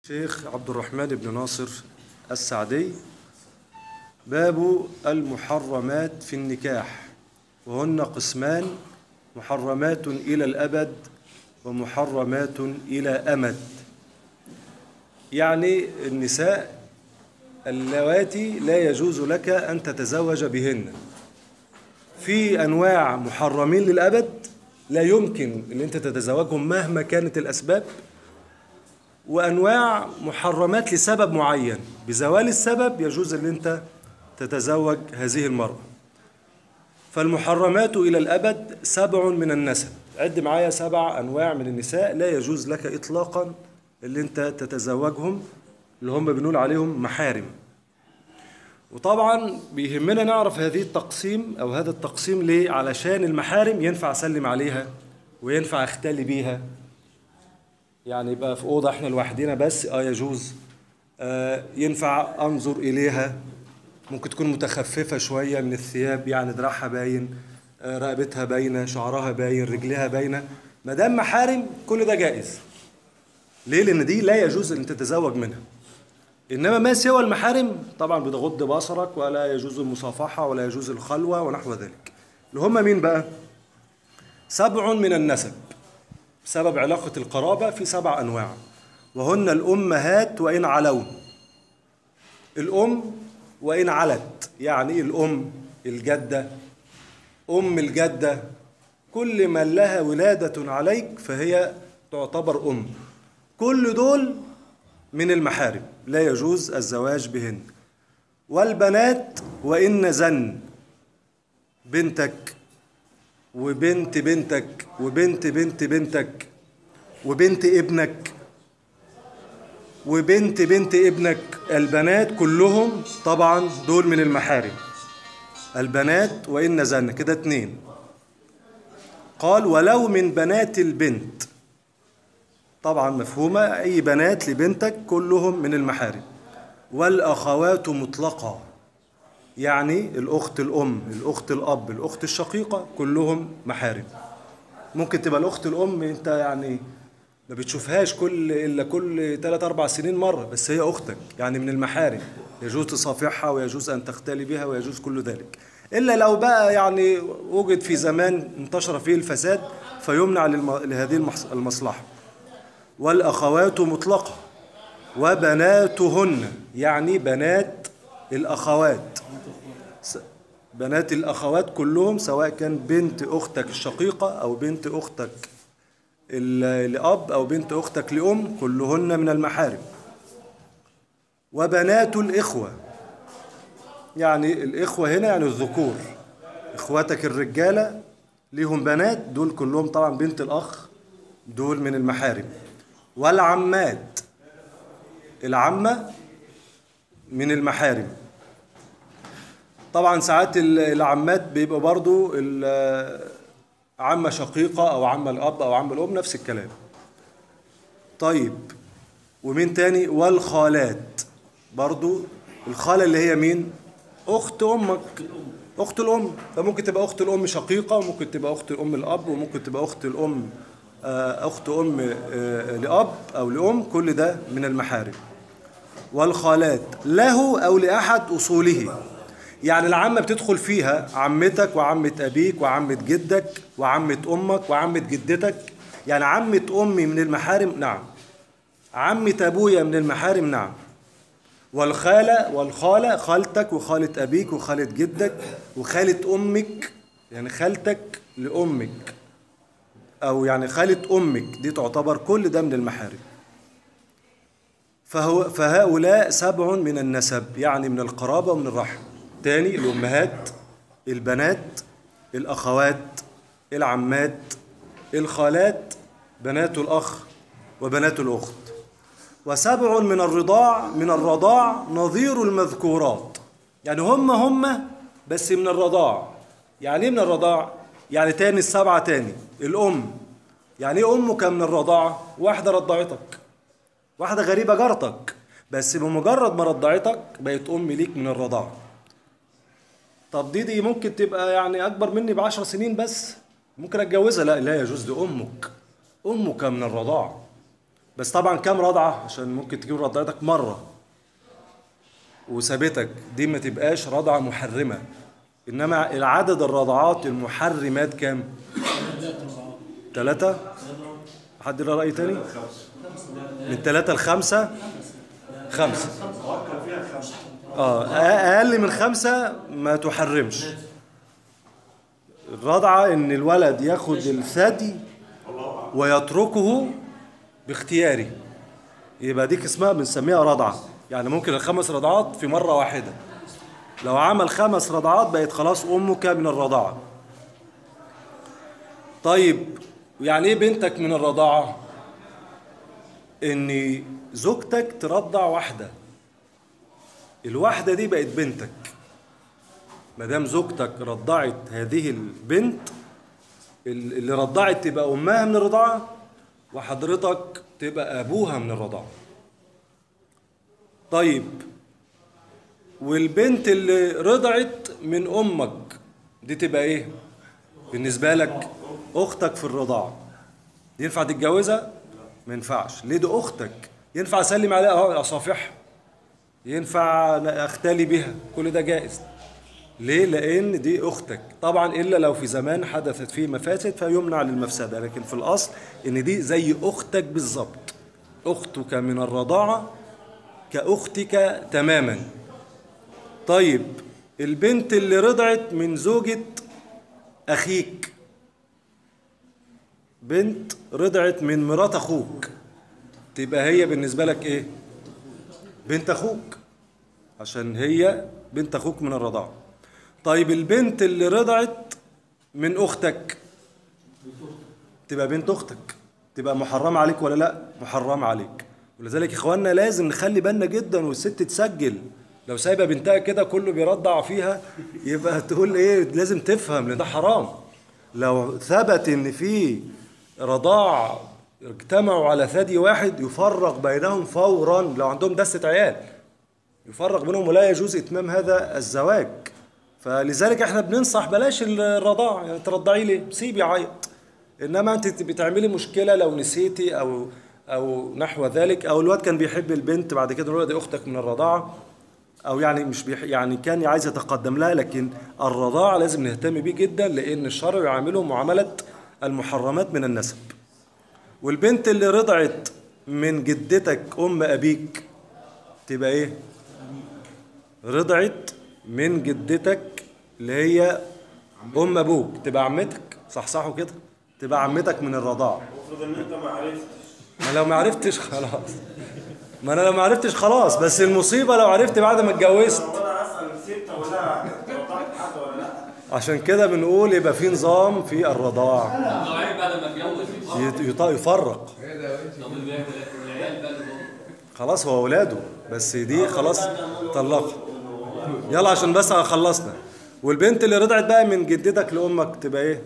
شيخ عبد الرحمن بن ناصر السعدي باب المحرمات في النكاح وهن قسمان محرمات إلى الأبد ومحرمات إلى أمد يعني النساء اللواتي لا يجوز لك أن تتزوج بهن في أنواع محرمين للأبد لا يمكن أن أنت تتزوجهم مهما كانت الأسباب وانواع محرمات لسبب معين بزوال السبب يجوز ان انت تتزوج هذه المراه فالمحرمات الى الابد سبع من النسب عد معايا سبع انواع من النساء لا يجوز لك اطلاقا اللي انت تتزوجهم اللي هم بنقول عليهم محارم وطبعا بيهمنا نعرف هذه التقسيم او هذا التقسيم ليه علشان المحارم ينفع اسلم عليها وينفع اختلي بيها يعني يبقى في اوضه احنا لوحدنا بس اه يجوز آه ينفع انظر اليها ممكن تكون متخففه شويه من الثياب يعني دراعها باين آه رقبتها باينه شعرها باين رجلها باينه ما دام محارم كل ده جائز ليه لان دي لا يجوز ان تتزوج منها انما ما سوى المحارم طبعا بتغض بصرك ولا يجوز المصافحه ولا يجوز الخلوه ونحو ذلك اللي هم مين بقى سبع من النسب بسبب علاقة القرابة في سبع أنواع وهن الأمهات وإن علون الأم وإن علت يعني الأم الجدة أم الجدة كل من لها ولادة عليك فهي تعتبر أم كل دول من المحارم لا يجوز الزواج بهن والبنات وإن زن بنتك وبنت بنتك وبنت بنت بنتك وبنت ابنك وبنت بنت ابنك البنات كلهم طبعا دول من المحارم البنات وإن نزلنا كده اتنين قال ولو من بنات البنت طبعا مفهومة أي بنات لبنتك كلهم من المحارم والأخوات مطلقة يعني الأخت الأم الأخت الأب الأخت الشقيقة كلهم محارم ممكن تبقى الأخت الأم أنت يعني ما بتشوفهاش كل إلا كل 3 أربع سنين مرة بس هي أختك يعني من المحارم يجوز تصافحها ويجوز أن تختلي بها ويجوز كل ذلك إلا لو بقى يعني وجد في زمان انتشر فيه الفساد فيمنع لهذه المصلحة والأخوات مطلقة وبناتهن يعني بنات الأخوات بنات الأخوات كلهم سواء كان بنت أختك الشقيقة أو بنت أختك لأب أو بنت أختك لأم كلهن من المحارم وبنات الإخوة يعني الإخوة هنا يعني الذكور إخواتك الرجالة ليهم بنات دول كلهم طبعا بنت الأخ دول من المحارم والعمات العمة من المحارم طبعا ساعات العمات بيبقى برضو عمة شقيقة أو عمة الأب أو عمة الأم نفس الكلام طيب ومين تاني والخالات برضو الخالة اللي هي مين أخت أمك أخت الأم فممكن تبقى أخت الأم شقيقة وممكن تبقى أخت الأم الأب وممكن تبقى أخت الأم أخت أم لأب أو لأم كل ده من المحارم والخالات له أو لأحد أصوله يعني العمة بتدخل فيها عمتك وعمة أبيك وعمة جدك وعمة أمك وعمة جدتك يعني عمة أمي من المحارم نعم عمة أبويا من المحارم نعم والخالة والخالة خالتك وخالة أبيك وخالة جدك وخالة أمك يعني خالتك لأمك أو يعني خالة أمك دي تعتبر كل ده من المحارم فهو فهؤلاء سبع من النسب يعني من القرابة ومن الرحم تاني الأمهات البنات الأخوات العمات الخالات بنات الأخ وبنات الأخت وسبع من الرضاع من الرضاع نظير المذكورات يعني هم هم بس من الرضاع يعني ايه من الرضاع يعني تاني السبعة تاني الأم يعني ايه أمك من الرضاعة واحدة رضعتك واحدة غريبة جارتك بس بمجرد ما رضعتك بقت أم ليك من الرضاعة طب دي دي ممكن تبقى يعني اكبر مني بعشر سنين بس ممكن اتجوزها لا لا يجوز دي امك امك من الرضاعه بس طبعا كام رضعة عشان ممكن تجيب رضعتك مرة وثابتك دي ما تبقاش رضعة محرمة إنما العدد الرضعات المحرمات كام؟ ثلاثة حد له رأي تاني؟ من ثلاثة لخمسة خمسة اه أقل من خمسة ما تحرمش الرضعة إن الولد ياخد الثدي ويتركه باختياري يبقى ديك اسمها بنسميها رضعة يعني ممكن الخمس رضعات في مرة واحدة لو عمل خمس رضعات بقت خلاص أمك من الرضاعة طيب يعني ايه بنتك من الرضاعة ان زوجتك ترضع واحدة الواحدة دي بقت بنتك مادام زوجتك رضعت هذه البنت اللي رضعت تبقى امها من الرضاعة وحضرتك تبقى ابوها من الرضاعة طيب والبنت اللي رضعت من امك دي تبقى ايه بالنسبة لك اختك في الرضاعة ينفع تتجوزها ما ينفعش ليه دي اختك ينفع اسلم عليها اه اصافحها ينفع اختلي بها كل ده جائز ليه لان دي اختك طبعا الا لو في زمان حدثت فيه مفاسد فيمنع للمفسده لكن في الاصل ان دي زي اختك بالظبط اختك من الرضاعه كاختك تماما طيب البنت اللي رضعت من زوجة أخيك بنت رضعت من مرات أخوك تبقى هي بالنسبة لك إيه؟ بنت أخوك عشان هي بنت أخوك من الرضاعة طيب البنت اللي رضعت من أختك تبقى بنت أختك تبقى محرمة عليك ولا لا؟ محرمة عليك ولذلك إخواننا لازم نخلي بالنا جدا والست تسجل لو سايبه بنتها كده كله بيرضع فيها يبقى تقول ايه لازم تفهم لان ده حرام لو ثبت ان في رضاع اجتمعوا على ثدي واحد يفرق بينهم فورا لو عندهم دستة عيال يفرق بينهم ولا يجوز اتمام هذا الزواج فلذلك احنا بننصح بلاش الرضاع يعني ترضعي ليه سيبي عيط انما انت بتعملي مشكله لو نسيتي او او نحو ذلك او الواد كان بيحب البنت بعد كده نقول دي اختك من الرضاعه او يعني مش بيح يعني كان عايز يتقدم لها لكن الرضاعه لازم نهتم بيه جدا لان الشرع يعامله معامله المحرمات من النسب والبنت اللي رضعت من جدتك ام ابيك تبقى ايه رضعت من جدتك اللي هي ام ابوك تبقى عمتك صحصحوا كده تبقى عمتك من الرضاعه المفروض ان انت ما عرفتش ما لو ما عرفتش خلاص ما انا لو ما عرفتش خلاص بس المصيبه لو عرفت بعد ما اتجوزت طب انا اسال ستة ولا توضحت حد ولا لا عشان كده بنقول يبقى في نظام في الرضاعه الضعيف بعد ما اتجوز يت- يط- يفرق طب العيال بقى اللي هم خلاص هو اولاده بس دي خلاص طلقها يلا عشان بس خلصنا والبنت اللي رضعت بقى من جدتك لامك تبقى ايه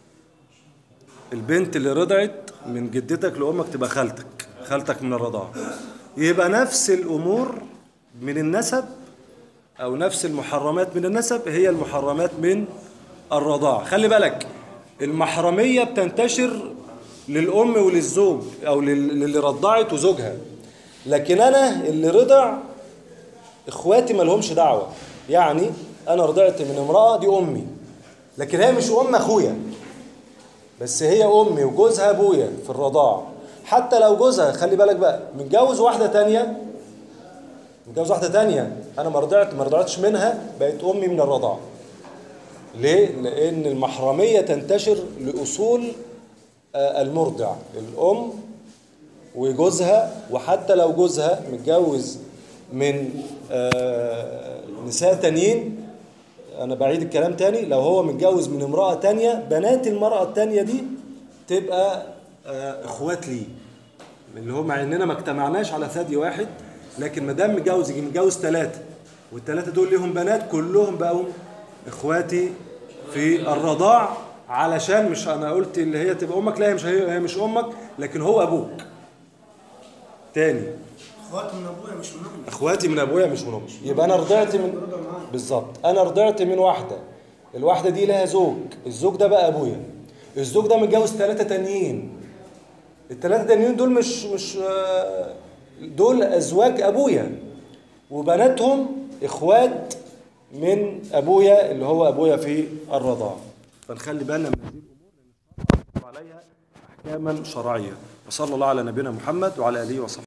البنت اللي رضعت من جدتك لامك تبقى خالتك خالتك من الرضاعه يبقى نفس الامور من النسب او نفس المحرمات من النسب هي المحرمات من الرضاعه خلي بالك المحرميه بتنتشر للام وللزوج او لل- للي رضعت وزوجها لكن انا اللي رضع اخواتي ما لهمش دعوه يعني انا رضعت من امراه دي امي لكن هي مش ام اخويا بس هي امي وجوزها ابويا في الرضاعه حتى لو جوزها خلي بالك بقى متجوز واحده تانية متجوز واحده تانية انا ما رضعت ما رضعتش منها بقت امي من الرضاعه ليه لان المحرميه تنتشر لاصول آه، المرضع الام وجوزها وحتى لو جوزها متجوز من آه، نساء تانيين انا بعيد الكلام تاني لو هو متجوز من امرأة تانية بنات المرأة التانية دي تبقى آه، اخوات ليه اللي هو مع اننا ما اجتمعناش على ثدي واحد لكن ما دام متجوز يجي متجوز ثلاثة والثلاثة دول ليهم بنات كلهم بقوا اخواتي في الرضاع علشان مش انا قلت اللي هي تبقى امك لا هي مش هي, هي مش امك لكن هو ابوك تاني اخوات من ابويا مش من امي اخواتي من ابويا مش من امي يبقى انا رضعت من بالظبط انا رضعت من واحده الواحده دي لها زوج الزوج ده بقى ابويا الزوج ده متجوز ثلاثه تانيين الثلاثة دانيين دول مش مش آه، دول أزواج أبويا وبناتهم إخوات من أبويا اللي هو أبويا في الرضاعة فنخلي بالنا من هذه الأمور لأن الشرع يحكم عليها أحكاما شرعية وصلى الله على نبينا محمد وعلى آله وصحبه